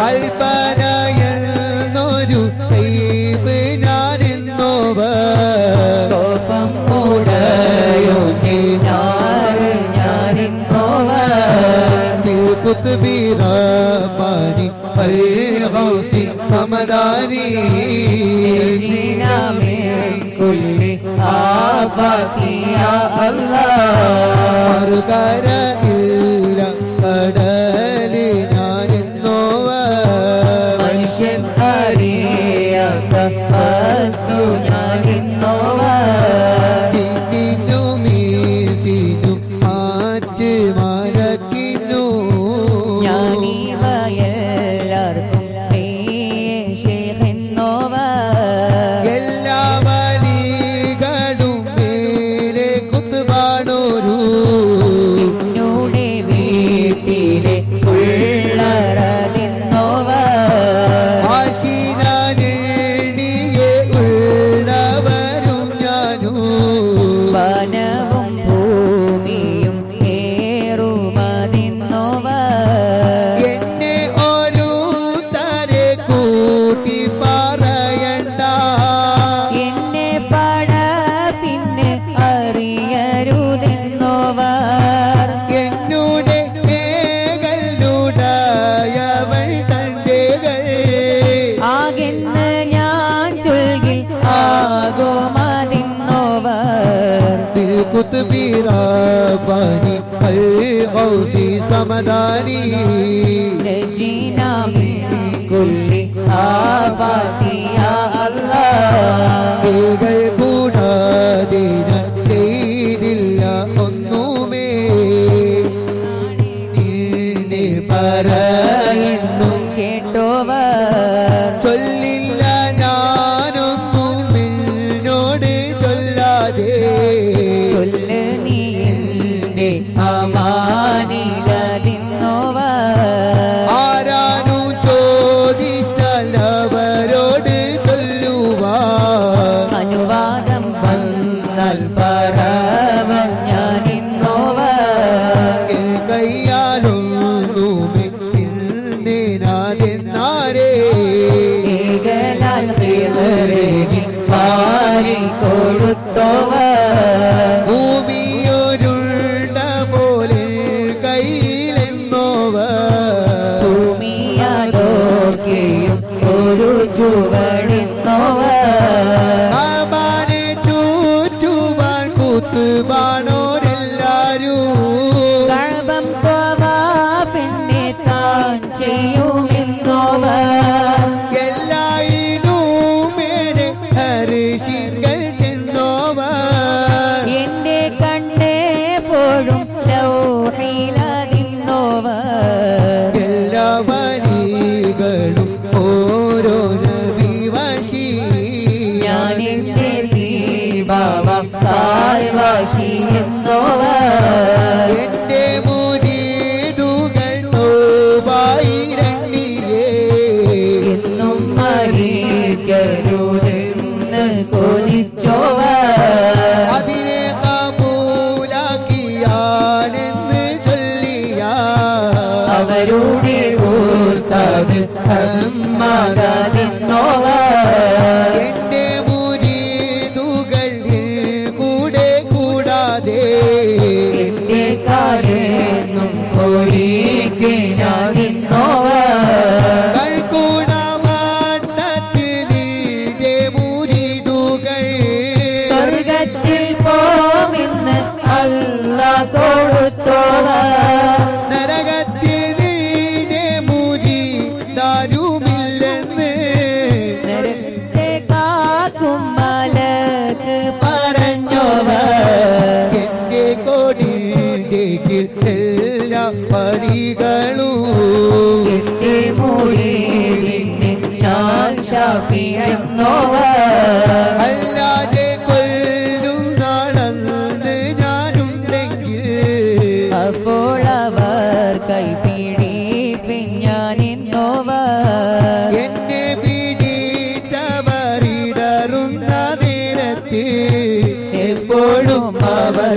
കൽപ്പനയെന്നൊരു ചെയ്വ് ഞാനെന്നോവർ കോപം ഉടയോനെ ഞാറ് ഞാനിന്നോവർ بالقطب رباني والغوث صمداني جئنا من كل آفات يا الله മറുകരയില്ല കടല് ഞാനെന്നോവർ മനുഷ്യൻ അറിയാത്ത വസ്തു ഞാനിന്നോവർ തിന്നിനു മീസിനു മാറ്റ് മരക്കിനു ഞാനിവയെല്ലാവർക്കും ശേഖെന്നോവർ എല്ലാ വഴികളും മേലെ കുത്തുപാടൊരു നിന്നോടെ വീട്ടിലെ ഉള്ളറതിന്നോവർ ആശിനാനെണ്ണിയെ ഉള്ളവരും ഞാനും വനവും ഭൂമിയും ഏറുമതിന്നോവർ എന്നെ ഒരു തരെ കൂട്ടി പറയണ്ട എന്നെ പട പിന്നെ അറിയരുതെന്നോവർ എന്നുടെ ഏകല്ലുടയവൾ തൻ്റെകൾ ആകെന്ന് ഞാൻ ചൊൽകിൽ ആകുമതിന്നോവർ بالقطب رباني الغوث صمداني نجينا من كل آفات يا الله കൈകൾ കൂടാതെ ഞാൻ ചെയ്തില്ല ഒന്നുമേ നിന്നെ പറയുന്നു കേട്ടോവർ ചൊല്ലില്ല ഞാനൊന്നും എന്നോട് ചൊല്ലാതെ ചൊല്ല് നീ എന്റെ അമാനിലതിന്നോവർ ആരാനും ചോദിച്ചാൽ അവരോട് ചൊല്ലുവാൻ അനുവാദം വന്നാൽ പറവൻ ഞാനിന്നോവർ എൻ കയ്യാലൊന്നുമേ തിന്നിനാതെന്നാരേ ഏകലാൽ ഹിറകിൽ പാരി കൊടുത്തോവർ ഭൂമിയൊരുണ്ട പോലെ കയ്യിലെന്നോവർ ഭൂമിയാലോക്കെയും ഒരു ചുവടിന്നോവർ അമാനെ ചൂറ്റുവാൻ കുത്തുപാണോരെല്ലാരും കഴബം പിന്നെ താൻ ചെയ്യുമെന്നോവർ എല്ലായിനും മേലെ ഹരിശിങ്കൽ ചെന്നോവർ എന്റെ കണ്ണേപ്പോഴും ലൗഹിലതിന്നോവർ എല്ലാ വരികളും ഓരോ നബി വശി ഞാൻ എന്റെ സീബാവ കാൽവാശി എന്നോവർ എന്റെ മുരീതുകൾ തോബായിരണ്ടിയേ എന്നും മരിക്കരുതെന്ന് കൊതിച്ചോവർ അതിനെ കബൂലാക്കിയാനെന്ന് ചൊല്ലിയ അവരുടെ ഉസ്താദ് അമ്മതിന്നോവർ എന്റെ മുരീതുകൾ കൂടെ കൂടാതെ എന്റെ കാര്യം ഒരിക്കെ ഞാൻ ഇന്നോവർ കൽക്കുണമാട്ടത്തിൽ നിന്റെ മുരീതുകൾ സ്വർഗത്തിൽ പോമെന്ന് അല്ല കൊടുത്തോവർ നരകത്തിൽ നിന്റെ മുരി ദാരുമില്ലെന്ന് നരകത്തെ കാക്കും മലക്ക് പറഞ്ഞോവർ എന്റെ കൊടിന്റെ എല്ലാ പരികളും എന്റെ മുരീതിന് ഞാൻ ഷാഫിയെന്നോവർ അല്ലാതെ കൊല്ലും നാളന്ന് ഞാനുണ്ടെങ്കിൽ അപ്പോൾ അവർ കൈപിടിപ്പിൻ ഞാൻ ഇന്നോവർ എന്നെ പിടിച്ചവരിടറുന്ന നേരത്ത് എപ്പോഴും അവർ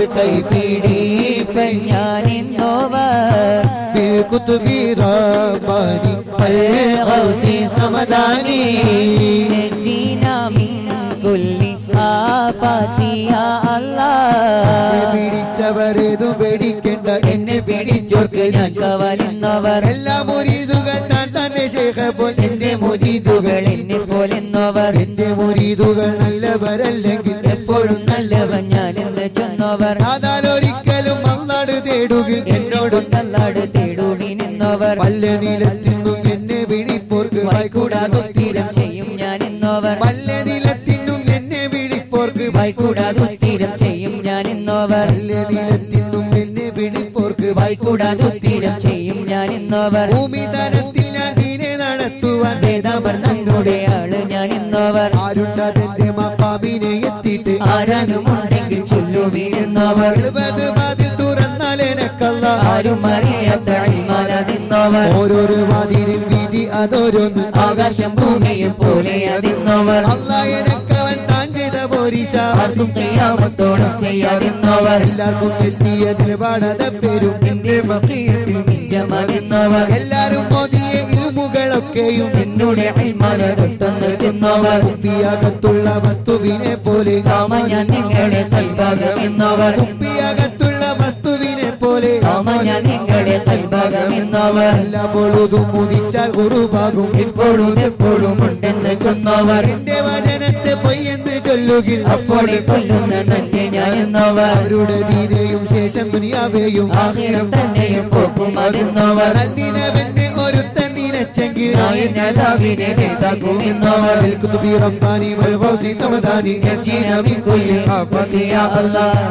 കൈപിടിപ്പൻ ഞാൻ ഇന്നോവർ بالقطب رباني والغوث صمداني نجينا من كل آفات يا الله പിടിച്ചവരേതും പേടിക്കണ്ട എന്നെ പിടിച്ചോർക്ക് ഞാൻ കവലുന്നവർ എല്ലാ മുരീതുകൾ താൻ തന്നെ ശേഖ പോൽ എന്റെ മുരീതുകൾ എന്നെ പോലെന്നവർ എന്റെ മുരീതുകൾ നല്ലവരല്ലെങ്കിൽ എപ്പോഴും നല്ലവൻ ഞാൻ എന്ന് ചെന്നവർ ഒരിക്കലും അന്നാട് തേടുകിൽ എന്നോട് എന്നോടും നല്ലാട് തേടുവി നിന്നവർ പല്ല നിലത്തിന്നും എന്നെ വിളിപ്പോർക്ക് കൂടാതെ തീരം ചെയ്യും ഞാൻ എന്നവർ പല്ല നിലത്തിനും എന്നെ വിളിപ്പോർക്ക് കൂടാതെ തീരം ചെയ്യും ഞാൻ എന്നവർ പല്ല നിലത്തിനും എന്നെ വിളിപ്പോർക്ക് കൂടാതെ തീരം ചെയ്യും ഞാൻ എന്നവർ ഭൂമി തരത്തിൽ ഞാൻ ദീനെ നടത്തുവാൻ വേദാമർ തന്നോടെ ആള് ഞാൻ എന്നവർ ആരുണ്ടതെന്റെ മപ്പാമിനെ എത്തിയിട്ട് ആരാനുമുണ്ടെങ്കിൽ ചൊല്ലുവീരുന്നവർ എഴുപത് വാതിൽ തുറന്നാൽ എനക്കല്ല ആരും അറിയാത്ത അഴിമാനതിന്നവർ ഓരോരോ വാതിലിൽ വീതി അതോരോന്ന് ആകാശം ഭൂമിയും പോലെ അതിന്നവർ അല്ല എനക്കവൻ താൻ ചെയ്ത പോരീശ ആർക്കും ചെയ്യാമത്തോളം ചെയ്യാതിന്നവർ എല്ലാവർക്കും എത്തിയതിൽ പാടാതെ പേരും എന്റെ മക്കയത്തിൽ മിഞ്ചമതിന്നവർ എല്ലാരും മോദിയ ഇൽമുകളൊക്കെയും എന്നോട് അഴിമാന തൊട്ടൊന്ന് ചെന്നവർ കുപ്പിയകത്തുള്ള വസ്തുവിനെ പോലെ കാമ ഞാൻ നിങ്ങളുടെ കൽഭാഗമെന്നവർ കുപ്പിയകത്തുള്ള വസ്തുവിനെ പോലെ കാമ ഞാൻ നിങ്ങളുടെ കൽഭാഗമെന്നവർ എല്ലാ പൊഴുതും മുതിച്ചാൽ ഉറുപാകും എപ്പോഴും എപ്പോഴും ഉണ്ടെന്ന് ചെന്നവർ എന്റെ വചനത്തെ പൊയ്യെന്ന് ചൊല്ലുകിൽ അപ്പോഴെ കൊല്ലുന്ന നന്നെ ഞാൻ എന്നവർ അവരുടെ ദീനയും ശേഷം ദുനിയാവേയും ആഹിരം തന്നെയും പോക്കും അതിന്നവർ നൽകിനവന്റെ ഒരുത്തൻ നിനച്ചെങ്കിൽ നായനാവിനെ നേതാക്കുമെന്നവർ الكتب رباني والغوث سمداني نجينا من كل آفة യാ അല്ലാഹ്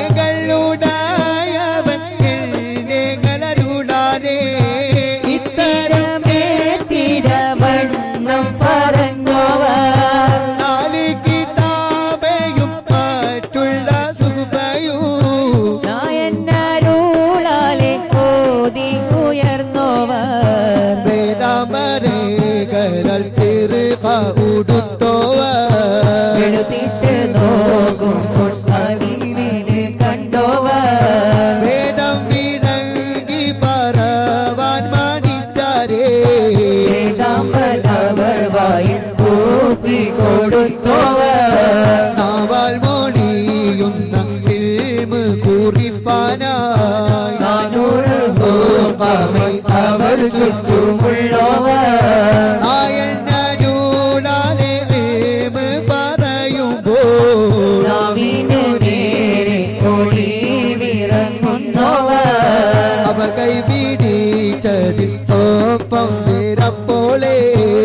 ഏകളുടായവൻ എന്നെകളുടാനേ ഇത്തരം തിരവണ്ണം പറഞ്ഞവർ നാല് കിതാബയും മറ്റുള്ള സുഖയും നായന്നാരുളാലെ ഓതി ഉയർന്നവർ വേദാമരേകരൽ തിരുക ഉടുത്തോവർ എടുത്തിട്ട് നോക്കും അറിവിനെ കണ്ടോവർ വേദം വിളങ്ങി പറവാൻ മടിച്ചാരേ ഏകാമ്പലവർ വായിൽ പൂഫി കൊടുത്തോവർ നാവാൽ മൊഴിയുന്ന ഫിൽമ് കുറിപ്പാനായി നാനൂറ് ഹോക്കമൈ അവർ ചുറ്റുമുള്ളവർ നായനൂലാലെ ഫിൽമ് പറയുമ്പോൾ നാവിനു നേരെ ഒളിവിറങ്ങുന്നവർ അവർ കൈപിടിച്ചതിൽ ഒപ്പം വിരപ്പോളെ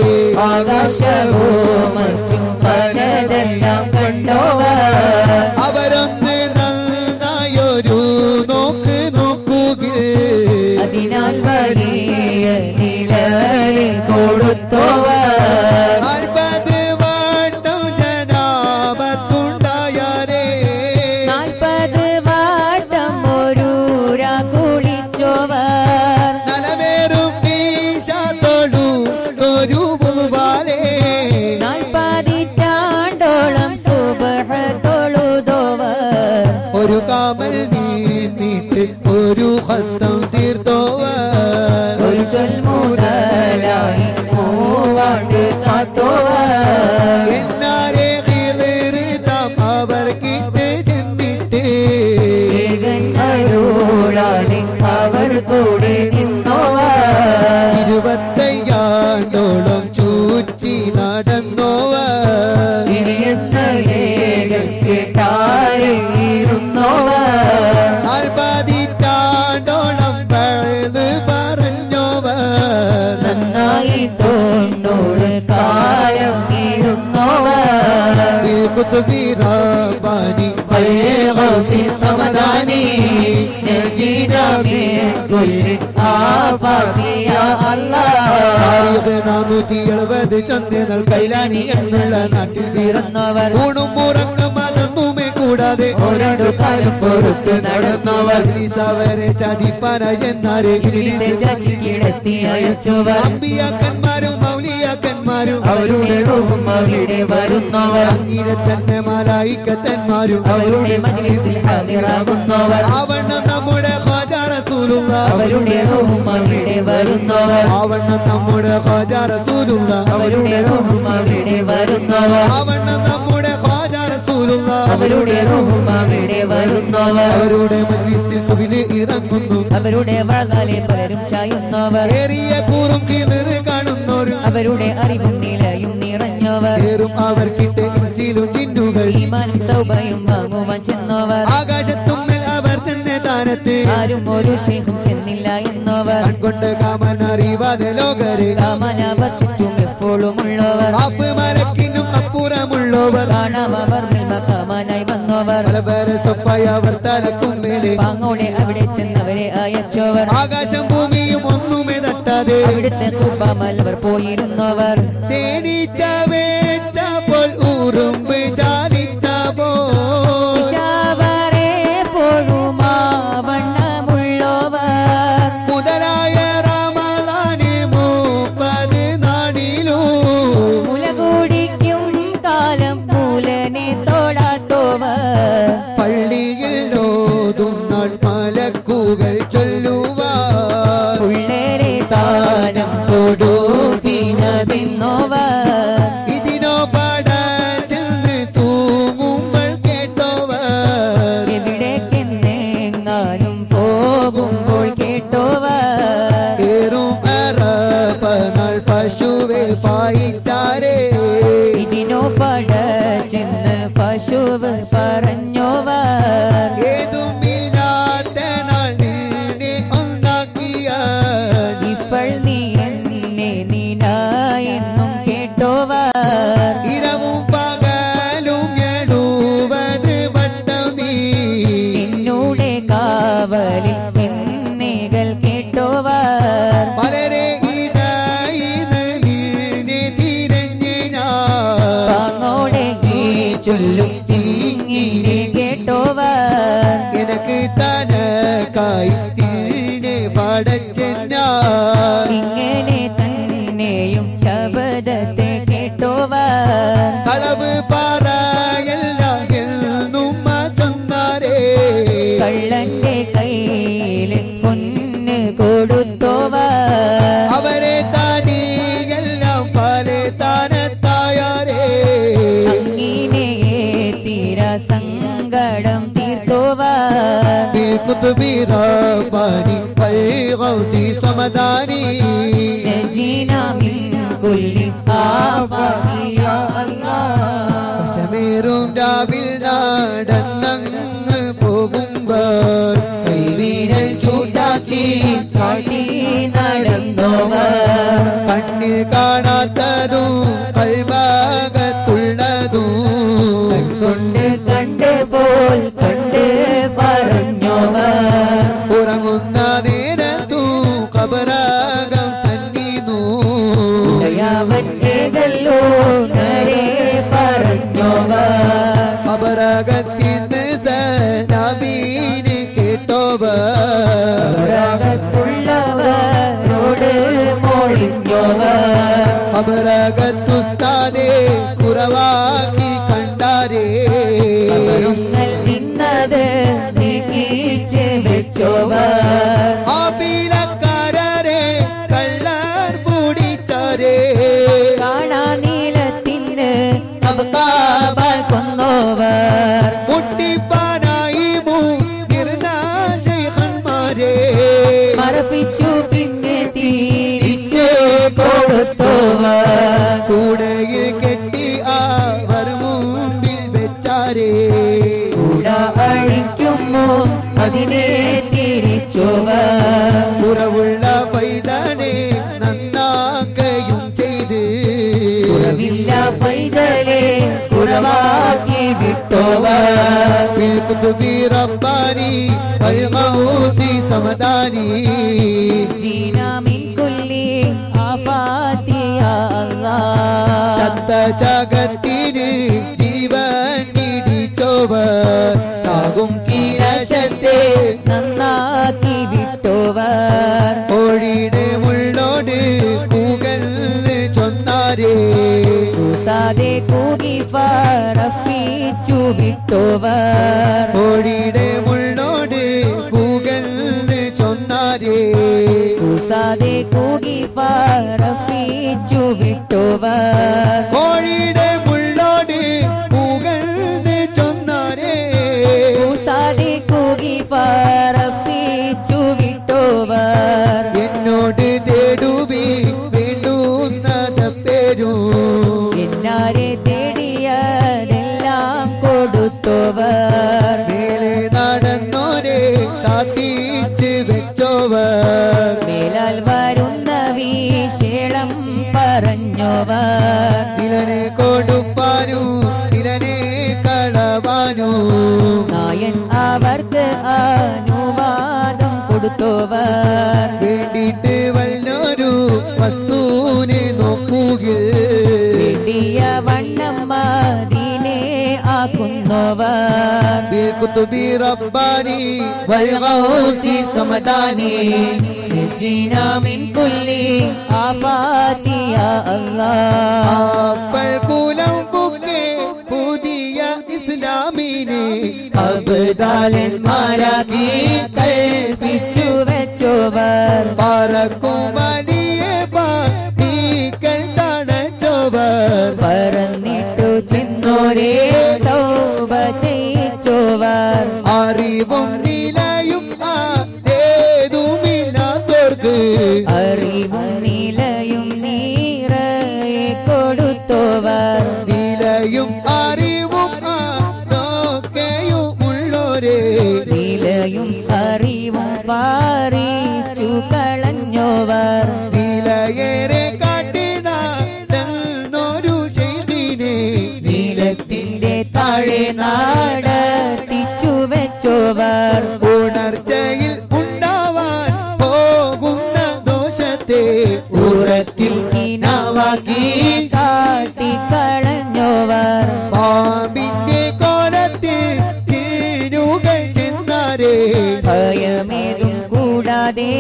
ആകാശവും മറ്റും പലതെല്ലാം കണ്ടോവർ അവരൊന്ന് നന്നായൊരു നോക്ക് നോക്കുകിൽ അതിനാൽ വലിയ നിലയിൽ കൊടുത്തോവർ നാൽപ്പത് വട്ടം ജനാപത്തുണ്ടായാരേ നാൽപ്പത് വാട്ടം ഒരുര കുളിച്ചോവർ നനവേറും ഈശാത്തോടു ഒരു പുതുപാലേ നാൽപ്പതിറ്റാണ്ടോളം സുബഹ തൊഴുതോവർ ഒരു കാമൽ നീന്നിട്ട് ഒരു ഹത്തം തീർത്തോവർ ഒരു ചൊൽമുതലായി മൂവാണ്ട് കാത്തോവർ എന്നാരെ ഹിളിറുതാം അവർ കിട്ട് ചെന്നിട്ട് ഏകൻ അരുളാലെ അവർ കൂടെ നിന്നോവർ ഇരുപത്തയ്യാണ്ടോളം ചുറ്റി നടന്നോവർ ഇനിയെന്ന ഏകൻ കേട്ടായിരുന്നോവർ നാൽപ്പതിറ്റാണ്ടോളം പഴുത് പറഞ്ഞോവർ നന്നായി തൊണ്ണൂറ് കാലം ഇരുന്നോവർ بالقطب رباني والغوث الصمداني نجينا من كل آفات يا الله താരീഖ് നാനൂറ്റി എഴുപത് ചന്ദ്രനൽ കൈലാനി എന്നുള്ള നാട്ടിൽ വീരൻ പിറന്നവർ ഊണും ഉറക്കം അതൊന്നുമേ കൂടാതെ ഓരോടു കാലം പൊറുത്തു നടന്നവർ ഇബ്ലീസ് അവരെ ചതിപ്പാന എന്നാര് ഇബ്ലീസിനെ ചാച്ചി കിടത്തി അയച്ചവർ അമ്പിയാക്കന്മാരും മൗലിയാക്കന്മാരും അവരുടെ റൂഹും അവിടെ വരുന്നവർ അങ്ങനെ തന്നെ മാലായിക്കത്തന്മാരും അവരുടെ മജ്ലിസിൽ ഹാജരാകുന്നവർ ആവണ്ണം നമ്മുടെ ഖാജ റസൂൽ റസൂലുള്ള അവരുടെ റൂഹും അവിടെ വരുന്നവർ ആവണ്ണം നമ്മുടെ ഖാജ റസൂലുള്ള അവരുടെ റൂഹും അവിടെ വരുന്നവർ ആവണ്ണം നമ്മുടെ ഖാജ റസൂലുള്ള അവരുടെ റൂഹും അവിടെ വരുന്നവർ അവരുടെ മജ്ലിസിൽ തുകില് ഇറങ്ങുന്നു അവരുടെ വളാലെ പലരും ചായുന്നവർ ഏറിയ കൂറും കീറിറ് കാണുന്നോരും അവരുടെ അറിവും നിലയും നിറഞ്ഞവർ ഏറും അവർക്കിട്ട് ഇൻസിലും ജിന്നുകൾ ഈമാനും തൗബയും വാങ്ങുവാൻ ചെന്നവർ ആകാശത്തുമ്മൽ അവർ ചെന്ന താനത്ത് ആരും ഒരു ശേഖം ചെന്നില്ല എന്നവർ കൺകൊണ്ട് കാമൻ അറിവാതെ ലോകര് കാമനവർ ചുറ്റും എപ്പോഴും ഉള്ളവർ ആഫ് മലക്കിനും അപ്പുറമുള്ളവർ കാണാം അവർ കാമാനായി വന്നവർ പല പേരെ സ്വപ്പായി അവർ തലക്കും മേലെ പാങ്ങോടെ അവിടെ ചെന്നവരെ അയച്ചവർ ആകാശം ഭൂമിയും ഒന്നുമേ തട്ടാതെ അവിടുത്തെ കുബമലവർ പോയിരുന്നവർ തേനീച്ച വേച്ച പോൽ ഉറുമ്പ് ചാലിട്ട പോ ഉഷാവരെ പോഴുമാ വണ്ണമുള്ളവർ മുതലായ റമലാനിൽ മുപ്പത് നാടിലൂ മുലകൂടിക്കും കാലം മൂലനെ തൊടാത്തോവർ പള്ളിയിൽ ഓതും നാൾ മലക്കുകൾ ചൊല്ലുവാൻ ഉള്ളേരെ താനം തൊടുപ്പിനതിന്നോവർ ഇതിനോ പട ചെന്ന് തൂങ്ങുമ്പോൾ കേട്ടോവർ എവിടേക്കെന്നെങ്ങാനും പോകുമ്പോൾ കേട്ടോവർ ഏറും അറപ്പ നാൾ പശുവെ പായിച്ചാരേ ഇതിനോ പട ചെന്ന് പശുവ് പറഞ്ഞോവർ ഏതും ഇല്ലാത്ത നാൾ നിന്നെ ഒന്നാക്കിയ ഇപ്പോൾ നീ എന്നെ നീനായെന്നും കേട്ടോവർ ഇരവും പകലും എഴുപത് വട്ടം നീ നിന്നൂടെ കാവലിൽ എന്നേകൾ കേട്ടോവർ പലരെ ഇടയിന്ന് നിന്നെ തിരഞ്ഞ് ഞാൻ പാങ്ങോടെ ഈ ചൊല്ലും ഇങ്ങനെ കേട്ടോവർ എനക്ക് തനക്കായി തിന്നെ പടച്ചെന്ന ഇങ്ങനെ തന്നെയും ശബദത്തെ കേട്ടോവർ കളവ് പറയല്ല എന്നും ചൊന്നാരേ കള്ളന്റെ കയ്യിൽ പൊന്ന് കൊടുത്തോവർ അവരെ താടിയെല്ലാം പല താനത്തായാരേ അങ്ങിനെ തീര സങ്കടം തീർത്തോവർ കുത്തുബിറാബാനി പൈഗൗസി സമദാനി നജീന മിൻ കുല്ലി ആഫാഖി യാ അല്ലാഹ് സമേറും രാവിൽ നടന്നങ്ങ് പോകുമ്പോൾ കൈവീരൽ ചൂട്ടാക്കി കാട്ടി നടന്നോവർ കണ്ണിൽ കാണാത്തതും കൽഭാഗത്തുള്ളതും കൊണ്ട് കണ്ട് പോൽ കണ്ട് പറഞ്ഞോവർ ഉറങ്ങുന്ന നേരത്തു കബറാകം തന്നിന്നു ദയാവൻ ഏതല്ലോ നരേ പറഞ്ഞോവർ കബറാകത്തിന്ന് സലാമീന് കേട്ടോവർ ഉറകത്തുള്ളവരോട് മോളിഞ്ഞോവർ കബറാകത്തുസ്താദെ കുറവാക്കി കണ്ടാരേ അവരുങ്ങൾ നിന്നത് നീക്കിച്ച് വെച്ചോവർ ആ പീലക്കാരരെ കള്ളർ പൂടിച്ചാരേ കാണാ നീലത്തിന് കബക്കാബാൽ കൊന്നോവർ മുട്ടിപ്പാനായി മുതിർന്ന ശൈഖന്മാരെ മറപ്പിച്ചു പിന്നെ തീരിച്ച് കൊടുത്തോവർ കൂടയിൽ കെട്ടി അവർ മുമ്പിൽ വെച്ചാരേ കൂട അഴിക്കുമോ അതിനെ തിരിച്ചോവർ കുറവുള്ള പൈതനെ നന്നാക്കയും ചെയ്ത് കുറവില്ല പൈതലെ കുറവാക്കി വിട്ടോവർ കുത്തുബി റബ്ബാനി പൽമൗസി സമദാനി ജീനാമിൻ കുല്ലി ആഫാത്തിയ അല്ലാഹ് ചത്ത ജഗത്തിന് ജീവൻ ഇടിച്ചോവർ ചാകും കീരശത്തെ നന്നാക്കി വിട്ടോവർ കോഴിയുടെ മുള്ളോട് കൂകൽ ചൊന്നാരേ കൂസാതെ കൂകി പറപ്പിച്ചു വിട്ടോവർ കോഴിയുടെ മുള്ളോട് കൂകൽ ചൊന്നാരേ കൂകി പറപ്പിച്ചു വിട്ടോവർ കോഴിയുടെ മുള്ളോട് പുകഴ്ന്ന് ചൊന്നാരേ കൂസാതെ കൂകി പറപ്പിച്ചു വിട്ടോവർ എന്നോട് തേടുവി വേണ്ടുന്നത് പേരു എന്നാരെ തേടിയതെല്ലാം കൊടുത്തോവർ മേലെ നടന്നോരെ താത്തിച്ച് വെച്ചോവർ മേലാൽ വരുന്ന വിശേളം പറഞ്ഞോവർ നിലനെ കൊടുപ്പാനു നിലനെ കളവാനു നായൻ അവർക്ക് അനുവാദം കൊടുത്തോവർ വേണ്ടിട്ട് വല്ലൊരു വസ്തുവിനെ നോക്കുകിൽ വേണ്ടിയ വണ്ണം മദീനെ ആക്കുന്നവർ بالكتب رباني والغوث صمداني نجينا من كل آفات يا الله അപ്പൾക്കൂലം പൊക്കെ പുതിയ ഇസ്ലാമിനെ അബ്ദാലന്മാരാക്കി കൽപ്പിച്ചു വെച്ചോവർ പറക്കും വലിയ പാട്ടിക്കൽ തണച്ചോവർ പറന്നിട്ടു ചെന്നോരേ തൗബ ചെയ്യിച്ചോവർ അറിവും നിലയും ആതേതുമില്ലാത്തോർക്ക് അറിവും നിലയും നീറയെ കൊടുത്തോവർ നിലയും അറിവും ആതൊക്കെയും ഉള്ളോരേ നിലയും അറിവും പാറിച്ചു കളഞ്ഞോവർ നിലയേറെ കാട്ടിനൊരു ചെയ്തിനെ നീലത്തിന്റെ താഴെ നാടത്തിച്ചു വെച്ചോവർ ഉണർച്ചയിൽ ഉണ്ടാവാൻ പോകുന്ന ദോഷത്തെ ഉറക്കിൽ കിനാവാക്കി കാട്ടിക്കളഞ്ഞോവർ പാമ്പിന്റെ കോലത്തിൽ തിരുകൾ ചെന്നാരേ ഭയമേതും കൂടാതെ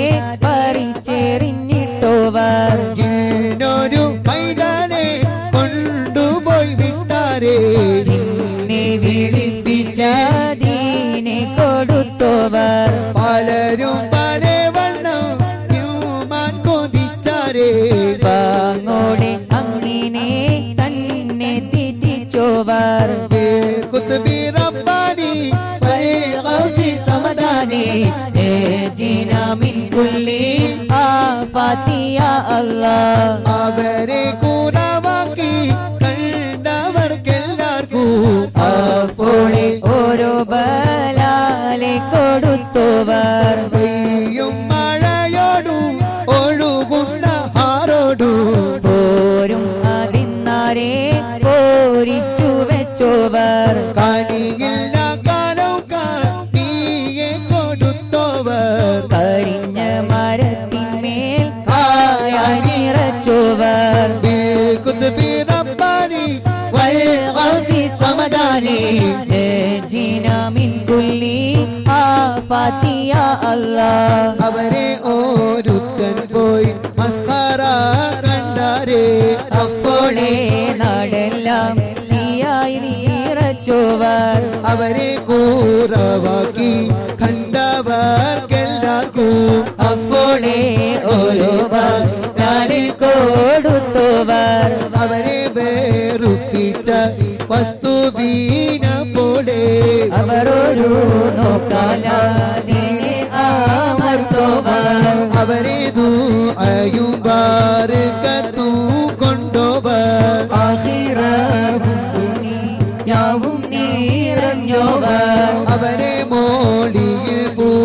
പറിച്ചെറിഞ്ഞിട്ടോവർ ജിന്നൊരു പൈതാനെ കൊണ്ടുപോയി വിട്ടാരേ നിന്നെ വിളിപ്പിച്ചതീനെ കൊടുത്തോവർ പലരും പല വണ്ണം തിരുമാൻ കൊതിച്ചാരേ പാങ്ങോടെ അങ്ങനെ തന്നെ തെറ്റിച്ചോവർ കുത്തുബി റബ്ബാനി والغوث صمداني نجينا من كل آفات يا الله അവരെ കൂറവാക്കി കണ്ടവർക്കെല്ലാവർക്കും അപ്പോളെ ഓരോ ബലാലെ കൊടുത്തോവർ പെയ്യും മഴയോടും ഒഴുകുന്ന ആരോടും പോരും അതിന്നാരെ പോരിച്ചു വെച്ചോവർ കണിയില്ല കാലം നീയെ കൊടുത്തവർ കരിഞ്ഞ മരത്തിന്മേൽ കായായി നിറച്ചോവർ കുത്തുബി റബ്ബാനി والغوث صمداني نجينا من كل آفات يا الله അവരെ ഓരുത്തൻ പോയി മസ്കാര കണ്ടാരേ അപ്പോളേ നാടെല്ലാം നീയായി നിറച്ചോവർ അവരെ കൂറവാക്കി കണ്ടവർക്കെല്ലാവർക്കും അപ്പോളേ ഓരോ ഭക്താലിൽ കൊടുത്തോവർ അവരെ വേറുപ്പിച്ച വസ്തുവീന പോലെ അവർ ഒരു നോക്കാലാതിനെ അമർത്തോവർ അവരെ ദൂയും ബാറുകത്തും കൊണ്ടോവർ ആഹിറവും ദുനിയാവും നിറഞ്ഞോവർ അവരെ മോളിയിൽ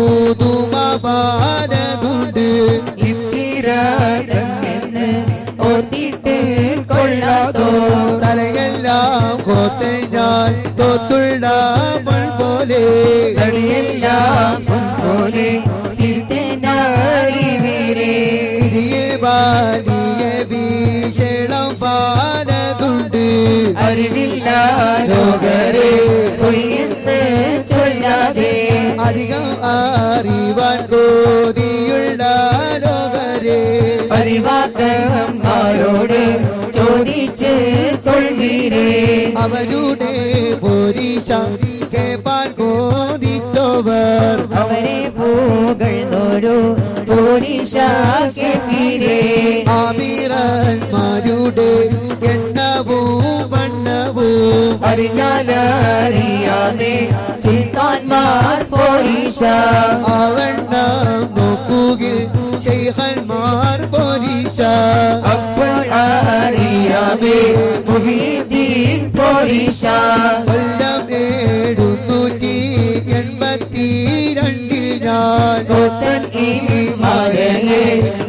പൂതുമാനതുണ്ട് ഇത്തിരാട്ടെന്ന് ഓർത്തിട്ട് കൊള്ളാത്തോ തലയെല്ലാം കോത്തൽ ഞാൻ തോത്തുള്ള മൺ പോലെ കളിയെല്ലാം പോലെ തിരുത്തനാരിവരെ ഇതിയെ വലിയ വീശളം പാലതുണ്ട് അറിവില്ല ലോകരെ പൊയ്യെന്ന് ചൊല്ലാതെ അധികം അറിവാൻ കോതിയുള്ള ലോകരെ പരിവാക്കന്മാരോട് ചോദിച്ച് കൊள்വീരേ അവരുടെ പോരീശ കേപ്പാൻ കോതിച്ചവർ അവരെ പൂകൾ നോരോ പോരിശാക്കെതിരെ ആമിറന്മാരുടെ എണ്ണവും വണ്ണവും അറിഞ്ഞാലറിയാമേ സുൽത്താൻമാർ പോരിശ അവണ്ണം നോക്കുകിൽ ശൈഖന്മാർ പോരീശ അപ്പോൾ അറിയാമേ മുഹീദ്ദീൻ പോരിശ കൊല്ലം എഴുന്നൂറ്റി എൺപത്തി രണ്ടിൽ ഞാൻ കൂട്ടൻ ഈ മകനെ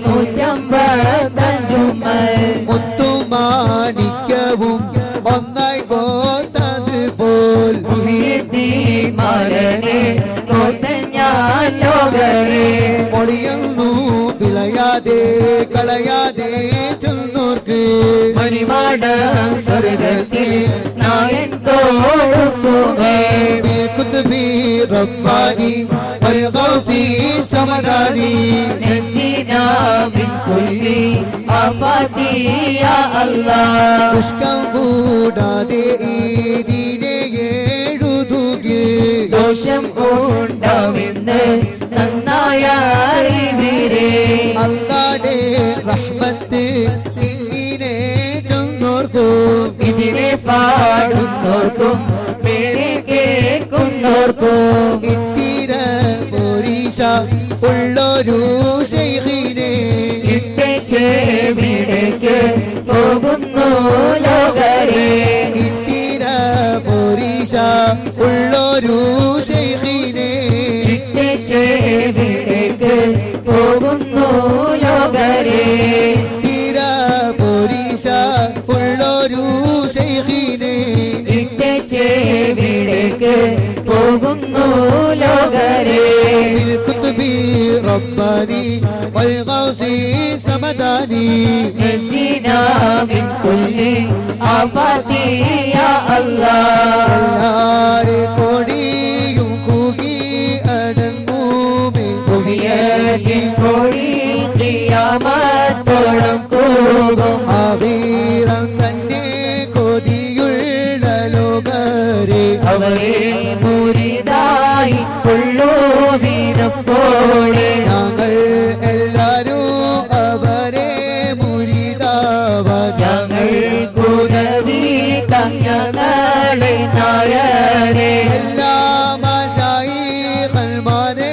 നൂറ്റമ്പത്തഞ്ചുമ്മൽ മുത്തുമാണിക്യവും ഒന്നായി കോത്തത് പോൽ മുഹീദ്ദീൻ മകനെ കൂട്ടൻ ഞാൻ ലോകരെ മൊഴിയുന്നു വിളയാതെ കളയാതെ ചെന്നോർക്ക് മണിമാട സ്വർഗത്തിൽ നായൻ കൊടുക്കുമേ കുത്തുബി റബ്ബാനി വൽഗൗസി സമദാനി നജ്ജിനാ മിൻ കുല്ലി ആഫാതി യാ അല്ലാഹ് ദുഷ്കം കൂടാതെ ഈ ദീനെ എഴുതുകിൽ ദോഷം ഉണ്ടാവെന്ന് നന്നായ അറിവിരേ അല്ലാടെ റഹ്മത്ത് ഇങ്ങനെ ചെന്നോർക്കും ഇതിനെ പാടുന്നോർക്കും പേരെ കേൾക്കുന്നോർക്കും ഇത്തിര പോരീശ ഉള്ളൊരു ശൈഖിനെ ഇട്ട് ചെവിടേക്ക് പോകുന്നു ലോകരെ ഇത്തിര പോരീശ ഉള്ളൊരു ശൈഖിനെ ഇട്ട് ചെവിടേക്ക് പോകുന്നു ലോകരെ ഇത്തിര പോരീശ ഉള്ളൊരു ശൈഖിനെ ഇട്ട് ചെവിടേക്ക് പോകുന്നു ലോകരെ بالكتب رباني والغوث سمداني نجينا من كل آفات يا الله എല്ലാരെ കൊടിയും കൂകി അടങ്ങൂമേ പുവിയത്തിൻ കോഴി ഖിയാമത്തോളം കൂകും ആവീരം തന്നെ കൊതിയുള്ള ലോകരെ അവരെ മുരിതായി കൊള്ളൂവിനപ്പോളെ ഞങ്ങൾ എല്ലാരും അവരെ മുരിതാവാൻ ഞങ്ങൾ കുതവി തങ്ങളെ നായരെ എല്ലാ മശായിഖന്മാരെ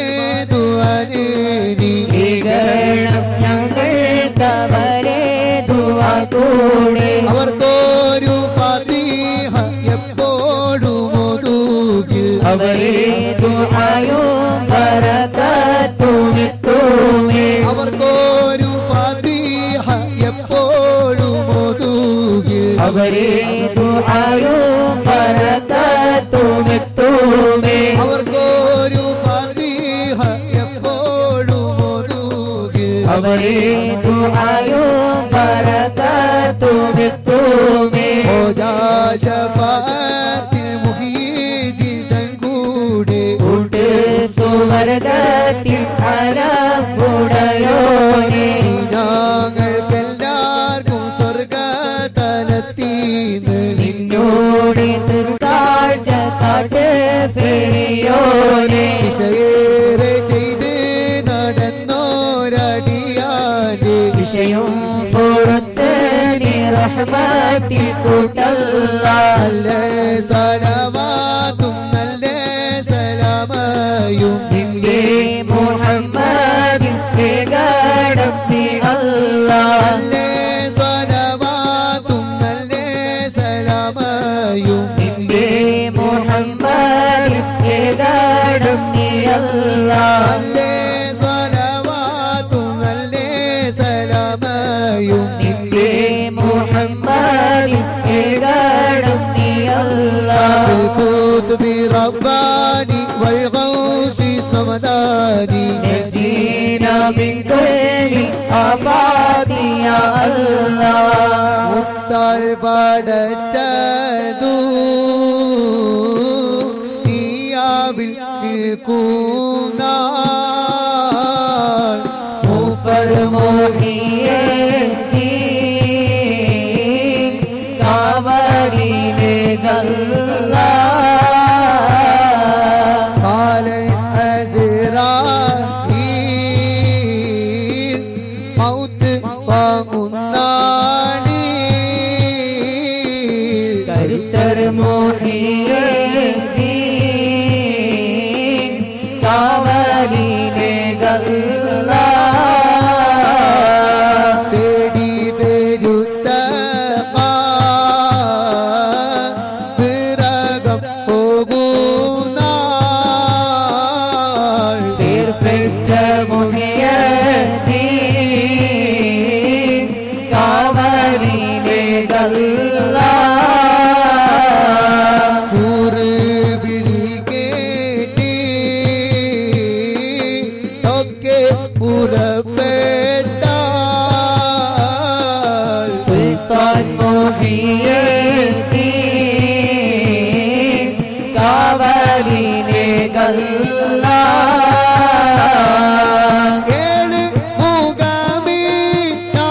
ദുആനേനി വികരണം ഞങ്ങൾ കവരെ ദുവാ കൂടെ അവർക്കൊരു ഫാത്തിഹ എപ്പോഴും ഒതുകിൽ അവരെ ദുആയും ബറകത്തുമെത്തുമേ അവർക്കൊരു ഫാത്തിഹ എപ്പോഴും ഒതുകിൽ അവരെ ദുആയും ബറകത്തുമെത്തുമേ അവർക്കൊരു ഫാത്തിഹ എപ്പോഴും ഒതുകിൽ അവരെ ദുആയും ബറകത്തുമെത്തുമേ ഓജാശപാത്തിൽ മുഹീദി തൻ കൂടെ കൂട്ട് സുവർഗത്തിൽ അലമ്പുടയോനെ ഞങ്ങൾക്കെല്ലാവർക്കും സ്വർഗ തലത്തീന്ന് നിന്നോട് തീർത്താഴ്ച കാട്ട് ഫെരിയോനെ വിഷയേറെ ചെയ്ത് നടന്നോരടിയാനെ വിഷയം പുറത്ത് റഹ്മത്തിൽ കൂട്ടല്ല നല്ല സലവാത്തും നല്ല സലാമയും നിന്റെ മുഹമ്മദിൻ വേഗടം നീ അല്ലാ നല്ല സലവാത്തും നല്ല സലാമയും നിന്റെ മുഹമ്മദിൻ വേഗടം നീ അല്ലാ നല്ല സലവാത്തും നല്ല സലാമയും നിന്റെ മുഹമ്മദിൻ വേഗടം നീ അല്ലാ بالكتب رباني والغوث صمداني نجينا من كل آفات يا الله മുത്താൽ പടച്ചതു നീയാവിൽ നിൽക്കുന്ന ऊपर मोहिए कावरीने गल्ला قال الأزرائيل സൂറ് വിളി കേട്ടി ഒക്കെ പുറപ്പെട്ട സുൽത്താൻ മോഹിയീൻ കാവലിനെ ഗല്ല ഏഴ് മുഖമീട്ട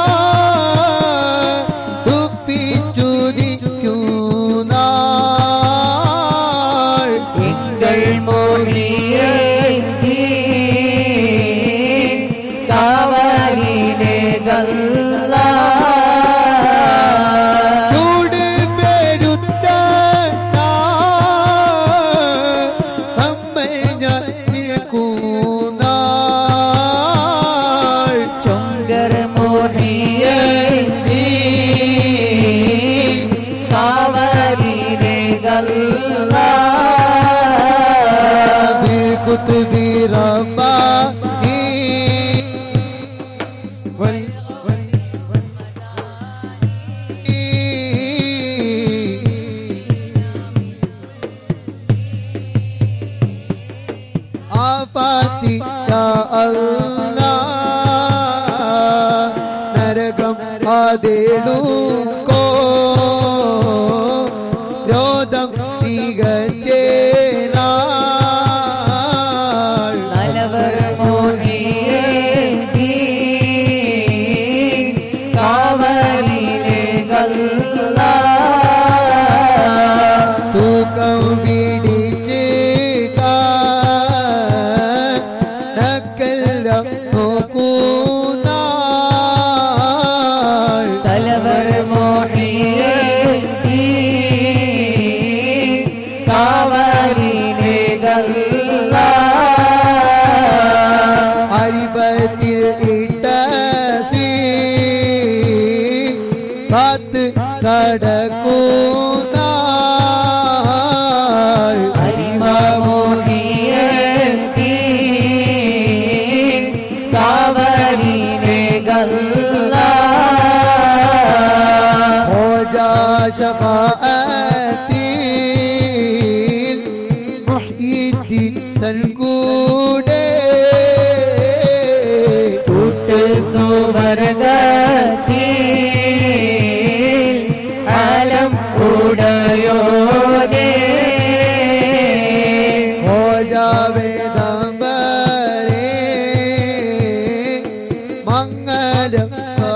ദുഃഖിച്ചുദിക്കുന്നാൾ എങ്കൾ മോഹിയീൻ കാവലിനെ ഗല്ല ചൂട് പെരുത്ത നമ്മൾ ഞാൻ നിൽക്കുന്നാൾ ചുങ്കർ മോഹിയീൻ കാവലിനെ ഗല്ല بالكتب رباني وال ആഫാത്തി യാ അല്ലാഹ് നരകം ആദേടുക്കോ രോദം തികച്ചേനാൾ നലവർ മോഹിയീൻ കാവലിനെ ഗല്ല തൂക്കം പിടിച്ച് നക്കെല്ലാം നോക്കൂന്നാൾ തലവർ മോഹിയീൻ കാവലിനെ ഗല്ല അരിപത്തിൽ ഇട്ട സീ കാത്ത് കടക്കൂന്നാൾ അരിമ മോഹിയീൻ കാവലിനെ ഗല്ല ഹോജാ ശഫാഅത്തിൽ മുഹ്യിദ്ദീൻ തൻ കൂടെ കൂട്ട് സുവർഗത്തിൽ ആലം ഉടയോനേ ഹോജാവേദംബരേ മംഗലം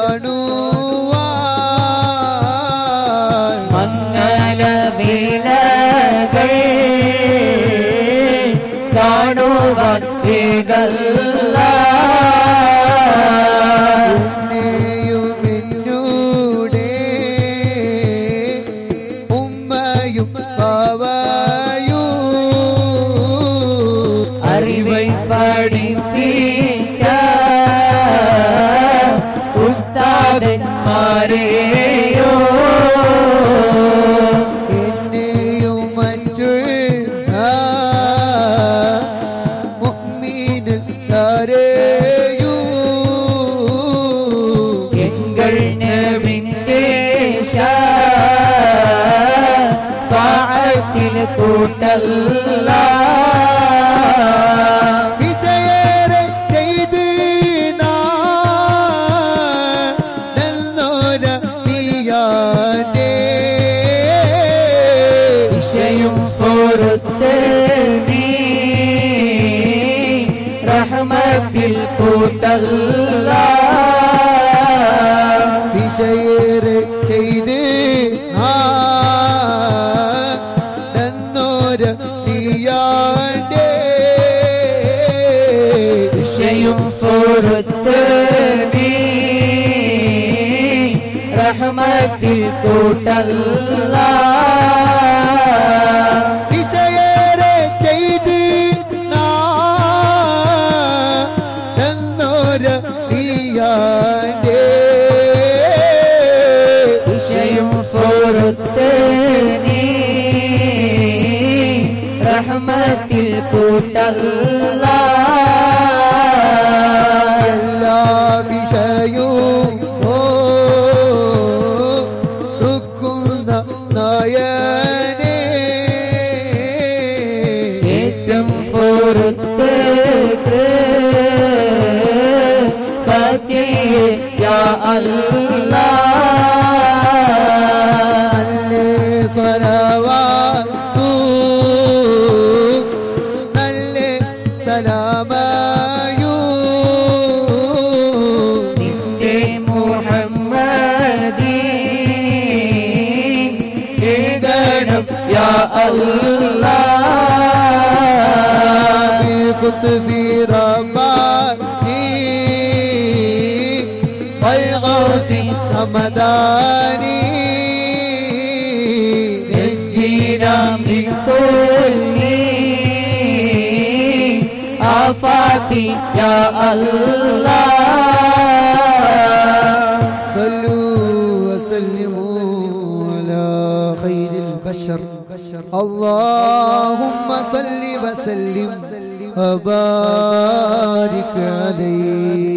കാണുവാൻ മംഗലവേലകൾ കാണുവാൻ ഏകല്ല എന്നെയും എന്നൂടെ ഉമ്മയും പാവയും അറിവൈ പഠിപ്പിച്ച ഉസ്താദന്മാരെയോ എന്നെയും മറ്റുള്ള മുഅ്മിനുകാരെയും എങ്കൾ നബിന്റെ ാത്തിൽ കൂട്ടല്ല വിജയേറെ ചെയ്ത് നെൽനോര നീയാനേ വിഷയും പൊറുത്ത് നീ റഹ്മത്തിൽ കൂട്ടല്ല വിഷയേറെ ചെയ്ത് നെന്നോര നീയാണ്ടേ വിഷയും പൊറുത്ത് നീ റഹ്മത്തിൽ കൂട്ടല്ല വിജയേറെ ചെയ്ത് നെന്നോര നീയാണ്ടേ വിഷയും പൊറുത്ത് നീ റഹ്മത്തിൽ കൂട്ടല്ല എല്ലാ വിഷയവും ഓ الله بقطبي رباني والغوث الصمداني نجينا من كل آفات يا الله صلوا وسلموا على خير البشر اللهم صل وسلم وبارك عليه